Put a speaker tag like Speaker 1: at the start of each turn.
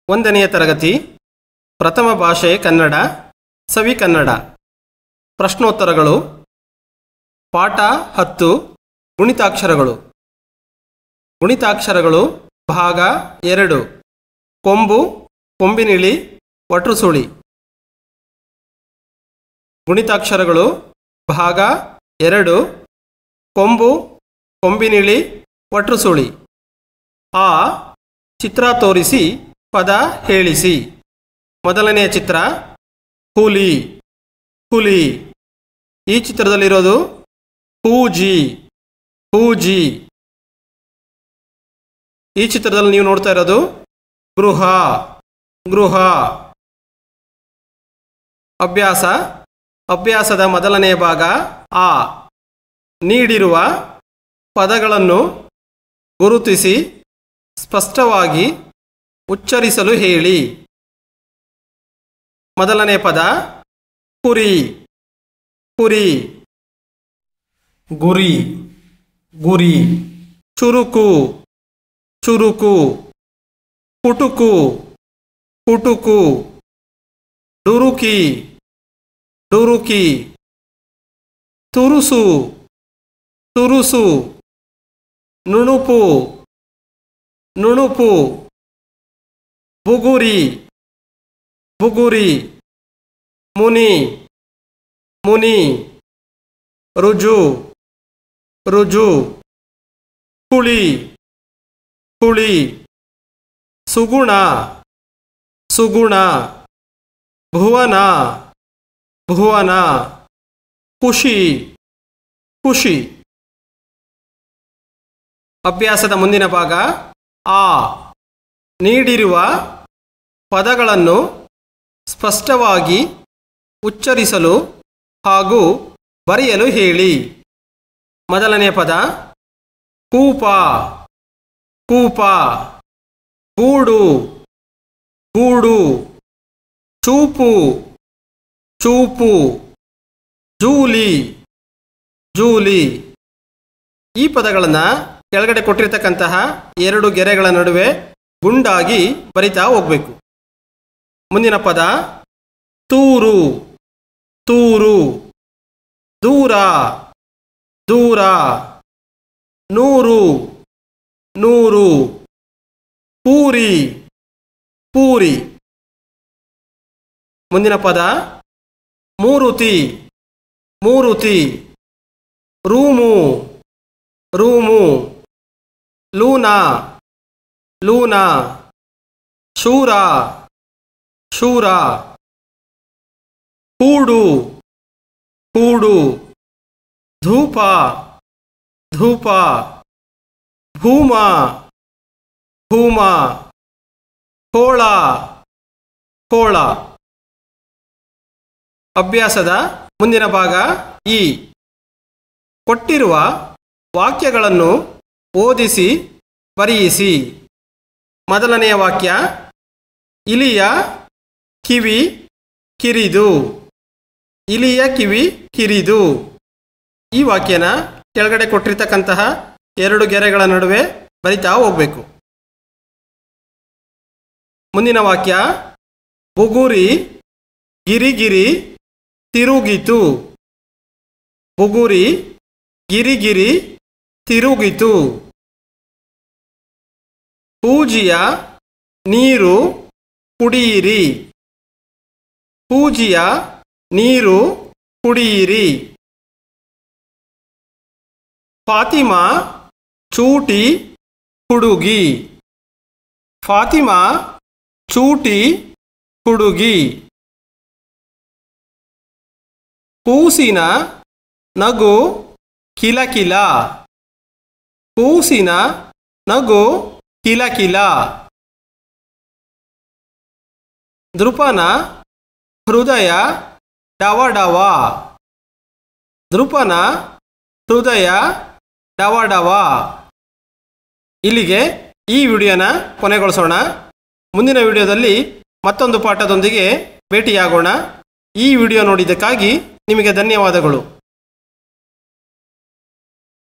Speaker 1: ಒಂದನೆಯ ತರಗತಿ ಪ್ರಥಮ ಭಾಷೆ ಕನ್ನಡ ಸವಿ ಕನ್ನಡ ಪ್ರಶ್ನೋತ್ತರಗಳು ಪಾಠ ಹತ್ತು ಗುಣಿತಾಕ್ಷರಗಳು ಗುಣಿತಾಕ್ಷರಗಳು ಭಾಗ ಎರಡು ಕೊಂಬು ಕೊಂಬಿನಿಳಿ ವಟೃಸುಳಿ ಗುಣಿತಾಕ್ಷರಗಳು ಭಾಗ ಎರಡು ಕೊಂಬು ಕೊಂಬಿನಿಳಿ ವಟೃಸುಳಿ ಆ ಚಿತ್ರ ತೋರಿಸಿ ಪದ ಹೇಳಿಸಿ ಮೊದಲನೆಯ ಚಿತ್ರ ಹುಲಿ ಹುಲಿ ಈ ಚಿತ್ರದಲ್ಲಿರೋದು ಹೂಜಿ ಹೂಜಿ ಈ ಚಿತ್ರದಲ್ಲಿ ನೀವು ನೋಡ್ತಾ ಇರೋದು ಗೃಹ ಗೃಹ ಅಭ್ಯಾಸ ಅಭ್ಯಾಸದ ಮೊದಲನೆಯ ಭಾಗ ಆ ನೀಡಿರುವ ಪದಗಳನ್ನು ಗುರುತಿಸಿ ಸ್ಪಷ್ಟವಾಗಿ ಉಚ್ಚರಿಸಲು ಹೇಳಿ ಮೊದಲನೇ ಪದ ಕುರಿ ಕುರಿ ಗುರಿ ಗುರಿ ಚುರುಕು ಚುರುಕು ಕುಟುಕು ಕುಟುಕು ಡುರುಕಿ ಡುರುಕಿ ತುರುಸು ತುರುಸು ನುಣುಪು ನುಣುಪು ಬುಗುರಿ ಬುಗುರಿ ಮುನಿ ಮುನಿ ರುಜು ರುಜು ಹುಳಿ ಹುಳಿ ಸುಗುಣ ಸುಗುಣ ಭುವನ ಭುವನ ಖುಷಿ ಖುಷಿ ಅಭ್ಯಾಸದ ಮುಂದಿನ ಭಾಗ ಆ ನೀಡಿರುವ ಪದಗಳನ್ನು ಸ್ಪಷ್ಟವಾಗಿ ಉಚ್ಚರಿಸಲು ಹಾಗೂ ಬರೆಯಲು ಹೇಳಿ ಮೊದಲನೇ ಪದ ಕೂಪ ಕೂಪ ಗೂಡು ಗೂಡು ಚೂಪು ಚೂಪು ಜೂಲಿ ಜೂಲಿ ಈ ಪದಗಳನ್ನು ಕೆಳಗಡೆ ಕೊಟ್ಟಿರ್ತಕ್ಕಂತಹ ಎರಡು ಗೆರೆಗಳ ನಡುವೆ ಗುಂಡಾಗಿ ಬರಿತಾ ಹೋಗಬೇಕು ಮುಂದಿನ ಪದ ತೂರು ತೂರು ದೂರ ದೂರ ನೂರು ನೂರು ಪೂರಿ ಪೂರಿ ಮುಂದಿನ ಪದ ಮೂರುತಿ ಮೂರುತಿ ರೂಮು ರೂಮು ಲೂನಾ ಲೂನಾ ಶೂರ ಶೂರ ಕೂಡು ಕೂಡು ಧೂಪ ಧೂಪ ಭೂಮ ಭೂಮ ಕೋಳ ಕೋಳ ಅಭ್ಯಾಸದ ಮುಂದಿನ ಭಾಗ ಈ ಕೊಟ್ಟಿರುವ ವಾಕ್ಯಗಳನ್ನು ಓದಿಸಿ ಬರೆಯಿಸಿ ಮೊದಲನೆಯ ವಾಕ್ಯ ಇಲಿಯ ಕಿವಿ ಕಿರಿದು ಇಲಿಯ ಕಿವಿ ಕಿರಿದು ಈ ವಾಕ್ಯನ ಕೆಳಗಡೆ ಕೊಟ್ಟಿರ್ತಕ್ಕಂತಹ ಎರಡು ಗೆರೆಗಳ ನಡುವೆ ಬರಿತಾ ಹೋಗಬೇಕು ಮುಂದಿನ ವಾಕ್ಯ ಬುಗುರಿ ಗಿರಿಗಿರಿ ತಿರುಗಿತು ಬುಗುರಿ ಗಿರಿಗಿರಿ ತಿರುಗಿತು ಪೂಜಿಯ ನೀರು ಕುಡಿಯಿರಿ ಪೂಜಿಯ ನೀರು ಕುಡಿಯಿರಿ ಫಾತಿಮಾ ಚೂಟಿ ಹುಡುಗಿ ಫಾತಿಮಾ ಚೂಟಿ ಹುಡುಗಿ ಕೂಸಿನ ನಗು ಕಿಲಕಿಲ ಕೂಸಿನ ನಗು ಕಿಲಕಿಲ ದೃಪನ ಹೃದಯ ಡವಡವ ದೃಪನ ಹೃದಯ ಡವಡವ ಇಲ್ಲಿಗೆ ಈ ವಿಡಿಯೋನ ಕೊನೆಗೊಳಿಸೋಣ ಮುಂದಿನ ವಿಡಿಯೋದಲ್ಲಿ ಮತ್ತೊಂದು ಪಾಠದೊಂದಿಗೆ ಭೇಟಿಯಾಗೋಣ ಈ ವಿಡಿಯೋ ನೋಡಿದ್ದಕ್ಕಾಗಿ ನಿಮಗೆ ಧನ್ಯವಾದಗಳು